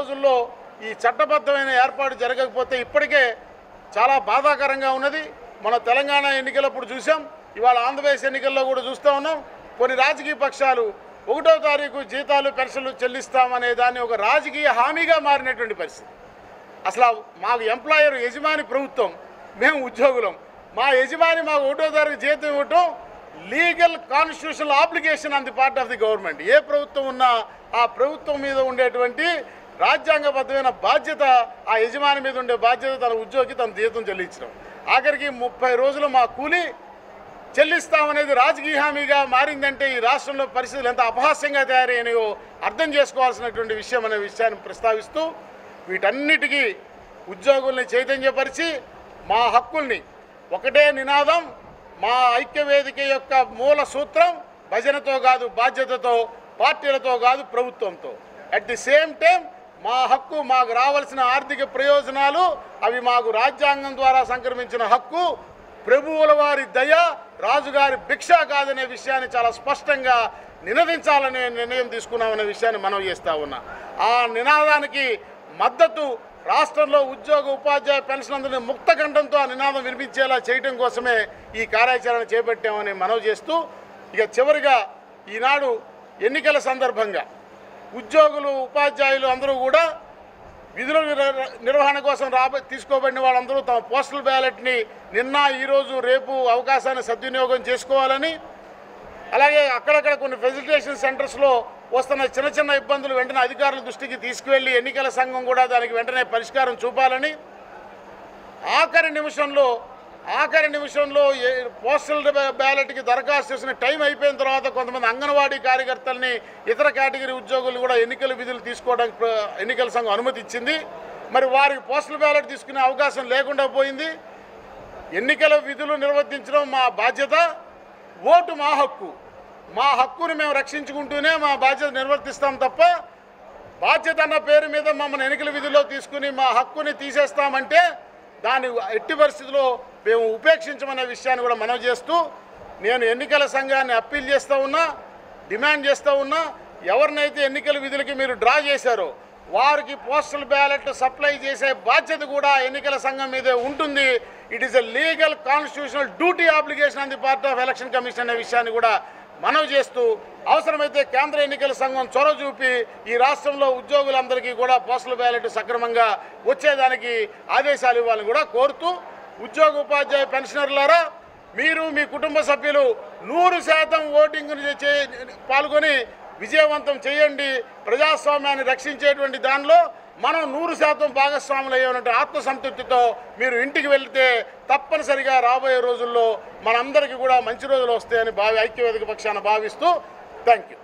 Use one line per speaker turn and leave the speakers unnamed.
రోజుల్లో ఈ చట్టబద్ధమైన ఏర్పాటు జరగకపోతే ఇప్పటికే చాలా బాధాకరంగా ఉన్నది మన తెలంగాణ ఎన్నికలప్పుడు చూసాం ఇవాళ ఆంధ్రప్రదేశ్ ఎన్నికల్లో కూడా చూస్తూ ఉన్నాం కొన్ని రాజకీయ పక్షాలు ఒకటో తారీఖు జీతాలు పెన్షన్లు చెల్లిస్తామనే దాన్ని ఒక రాజకీయ హామీగా మారినటువంటి పరిస్థితి అసలు మాకు ఎంప్లాయర్ యజమాని ప్రభుత్వం మేము ఉద్యోగులం మా యజమాని మాకు ఒకటో తారీఖు జీతం ఇవ్వటం legal constitutional obligation on the part of the government ఏ ప్రభుత్వం ఉన్నా ఆ ప్రభుత్వం మీద ఉండేటువంటి రాజ్యాంగబద్ధమైన బాధ్యత ఆ యజమాని మీద ఉండే బాధ్యత తన ఉద్యోగి తన జీతం చెల్లించడం ఆఖరికి ముప్పై రోజులు మా కూలి చెల్లిస్తామనేది రాజకీయ హామీగా మారిందంటే ఈ రాష్ట్రంలో పరిస్థితులు ఎంత అపహాస్యంగా తయారయ్యాయో అర్థం చేసుకోవాల్సినటువంటి విషయం అనే విషయాన్ని ప్రస్తావిస్తూ వీటన్నిటికీ ఉద్యోగుల్ని చైతన్యపరిచి మా హక్కుల్ని ఒకటే నినాదం మా ఐక్యవేదిక యొక్క మూల సూత్రం భజనతో కాదు బాధ్యతతో పార్టీలతో కాదు ప్రభుత్వంతో అట్ ది సేమ్ టైం మా హక్కు మాకు రావాల్సిన ఆర్థిక ప్రయోజనాలు అవి మాకు రాజ్యాంగం ద్వారా సంక్రమించిన హక్కు ప్రభువుల వారి దయ రాజుగారి భిక్ష కాదనే విషయాన్ని చాలా స్పష్టంగా నినదించాలనే నిర్ణయం తీసుకున్నామనే విషయాన్ని మనం చేస్తా ఉన్నా ఆ నినాదానికి మద్దతు రాష్ట్రంలో ఉద్యోగ ఉపాధ్యాయ పెన్షన్లందరినీ ముక్తకంఠంతో ఆ నినాదం వినిపించేలా చేయడం కోసమే ఈ కార్యాచరణ చేపట్టామని మనవి చేస్తూ ఇక చివరిగా ఈనాడు ఎన్నికల సందర్భంగా ఉద్యోగులు ఉపాధ్యాయులు అందరూ కూడా విధుల నిర్వ- నిర్వహణ కోసం రాబ తీసుకోబడిన వాళ్ళందరూ తమ పోస్టల్ బ్యాలెట్ని నిన్న ఈరోజు రేపు అవకాశాన్ని సద్వినియోగం చేసుకోవాలని అలాగే అక్కడక్కడ కొన్ని ఫెసిలిటేషన్ సెంటర్స్లో వస్తున్న చిన్న చిన్న ఇబ్బందులు వెంటనే అధికారుల దృష్టికి తీసుకువెళ్ళి ఎన్నికల సంఘం కూడా దానికి వెంటనే పరిష్కారం చూపాలని ఆఖరి నిమిషంలో ఆఖరి నిమిషంలో ఏ- పోస్టల్ బ్యా- బ్యాలెట్కి దరఖాస్తు చేసిన టైం అయిపోయిన తర్వాత కొంతమంది అంగన్వాడీ కార్యకర్తల్ని ఇతర కేటగిరీ ఉద్యోగులు కూడా ఎన్నికల విధులు తీసుకోవడానికి ప్ర- ఎన్నికల సంఘం అనుమతి ఇచ్చింది మరి వారికి పోస్టల్ బ్యాలెట్ తీసుకునే అవకాశం లేకుండా పోయింది ఎన్నికల విధులు నిర్వర్తించడం మా బాధ్యత ఓటు మా హక్కు మా హక్కుని మేము రక్షించుకుంటూనే మా బాధ్యత నిర్వర్తిస్తాం తప్ప బాధ్యత అన్న పేరు మీద మమ్మల్ని ఎన్నికల విధుల్లో తీసుకుని మా హక్కుని తీసేస్తామంటే దాన్ని ఎట్టి పరిస్థితుల్లో మేము ఉపేక్షించమనే విషయాన్ని కూడా మనవి చేస్తూ నేను ఎన్నికల సంఘాన్ని అప్పీల్ చేస్తూ ఉన్నా డిమాండ్ చేస్తూ ఉన్నా ఎవరినైతే ఎన్నికల విధులకి మీరు డ్రా చేశారో వారికి పోస్టల్ బ్యాలెట్ సప్లై చేసే బాధ్యత కూడా ఎన్నికల సంఘం మీదే ఉంటుంది it is a legal constitutional duty obligation on the part of election commission అనే విషయాన్ని కూడా మనవి చేస్తూ అవసరమైతే కేంద్ర ఎన్నికల సంఘం చొరవ చూపి ఈ రాష్ట్రంలో ఉద్యోగులందరికీ కూడా పోస్టల్ బ్యాలెట్ సక్రమంగా వచ్చేదానికి ఆదేశాలు ఇవ్వాలని కూడా కోరుతూ ఉద్యోగ ఉపాధ్యాయ పెన్షనర్లారా మీరు మీ కుటుంబ సభ్యులు నూరు శాతం ఓటింగ్ పాల్గొని విజయవంతం చేయండి ప్రజాస్వామ్యాన్ని రక్షించేటువంటి దానిలో మనం నూరు శాతం భాగస్వాములు అయ్యేటువంటి ఆత్మసంతృప్తితో మీరు ఇంటికి వెళ్తే తప్పనిసరిగా రాబోయే రోజుల్లో మనందరికీ కూడా మంచి రోజులు వస్తాయని భావి ఐక్యవేదిక పక్షాన భావిస్తూ థ్యాంక్ యూ